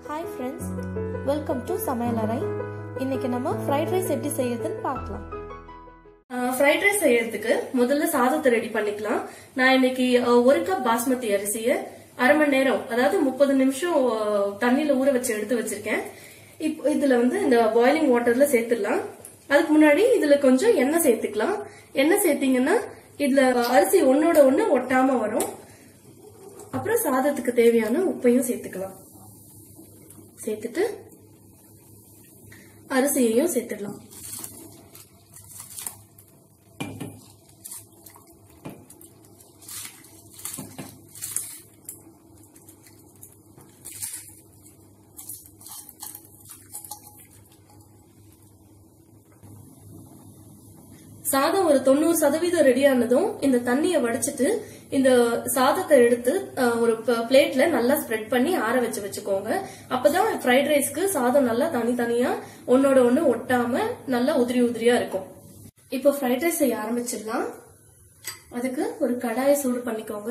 hi friends welcome to சமையலறை இன்னைக்கு நம்ம ஃப்ரைட் ரைஸ் எப்படி செய்யறதுன்னு பார்க்கலாம் ஃப்ரைட் ரைஸ் செய்யறதுக்கு முதல்ல சாதத்தை ரெடி பண்ணிக்கலாம் நான் இன்னைக்கு அஹ், ஒரு கப் பாஸ்மதி அரிசியை அரை மணி நேரம் அதாவது முப்பது நிமிஷம் அஹ், தண்ணியில ஊற வச்சு எடுத்து வச்சிருக்கேன் இப்போ இதுல வந்து இந்த பாயிலிங் வாட்டர்ல சேர்த்துடலாம் அதுக்கு முன்னாடி இதுல கொஞ்சம் எண்ணெய் சேர்த்துக்கலாம் எண்ணெய் சேர்த்தீங்கன்னா இதுல அரிசி ஒன்னோட ஒண்ணு ஒட்டாம வரும் அப்புறம் சாதத்துக்கு தேவையான உப்பையும் சேர்த்துக்கலாம் சேர்த்துட்டு அரிசியையும் சேர்த்துடலாம் சாதம் ஒரு தொண்ணூறு சதவீதம் ரெடி ஆனதும் இந்த தண்ணியை வடிச்சிட்டு இந்த சாதத்தை எடுத்து அஹ், ஒரு பிளேட்ல நல்லா ஸ்ப்ரெட் பண்ணி ஆற வச்சு வச்சுக்கோங்க அப்பதான் ஃப்ரைட் ரைஸ்க்கு சாதம் நல்லா தனித்தனியா ஒன்னோட ஒண்ணு ஒட்டாம நல்லா உதிரி உதிரியா இருக்கும் இப்போ ஃப்ரைட் ரைஸ் செய்ய ஆரம்பிச்சிடலாம் அதுக்கு ஒரு கடாயை சூடு பண்ணிக்கோங்க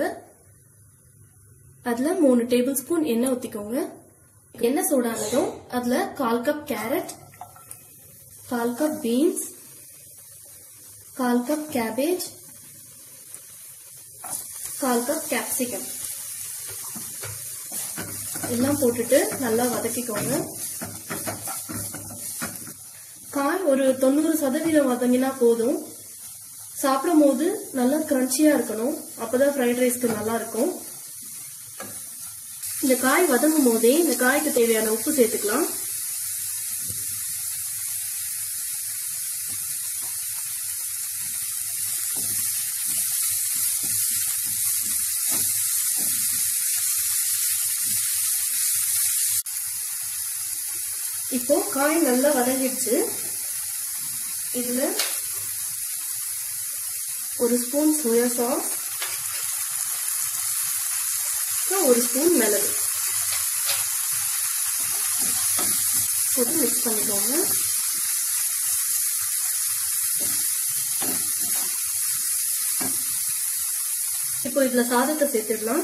அதுல மூணு டேபிள் ஸ்பூன் எண்ணெய் ஊத்திக்கோங்க எண்ணெய் சூடானதும் அதுல கால் கப் கேரட் கால் கப் பீன்ஸ் கால் கப் கேபேஜ் கால் கப் கேப்சிகம் எல்லாம் போட்டுட்டு நல்லா வதக்கிக்கோங்க காய் ஒரு தொண்ணூறு சதவீதம் வதங்கினா போதும் சாப்பிடும் போது நல்லா கிரன்ச்சியா இருக்கணும் அப்பதான் ஃப்ரைட் ரைஸ்க்கு நல்லா இருக்கும் இந்த காய் வதங்கும் போதே இந்த காய்க்கு தேவையான உப்பு சேர்த்துக்கலாம் இப்போ காய் நல்லா வதங்கிடுச்சு இதுல ஒரு ஸ்பூன் சோயா சாஸ் அப்புறம் ஒரு ஸ்பூன் மிளகு போட்டு மிக்ஸ் பண்ணிக்கோங்க இப்போ இதுல சாதத்தை சேர்த்துடலாம்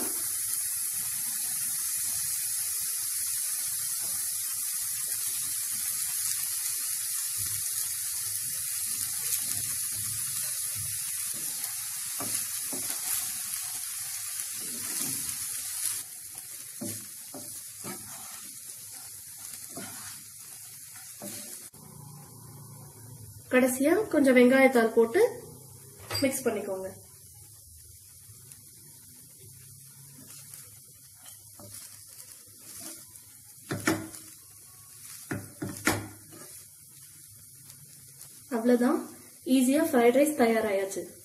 கடைசியா கொஞ்சம் வெங்காயத்தாள் போட்டு மிக்ஸ் பண்ணிக்கோங்க அவ்வளவுதான் ஈஸியா ஃப்ரைட் ரைஸ் தயாராயாச்சு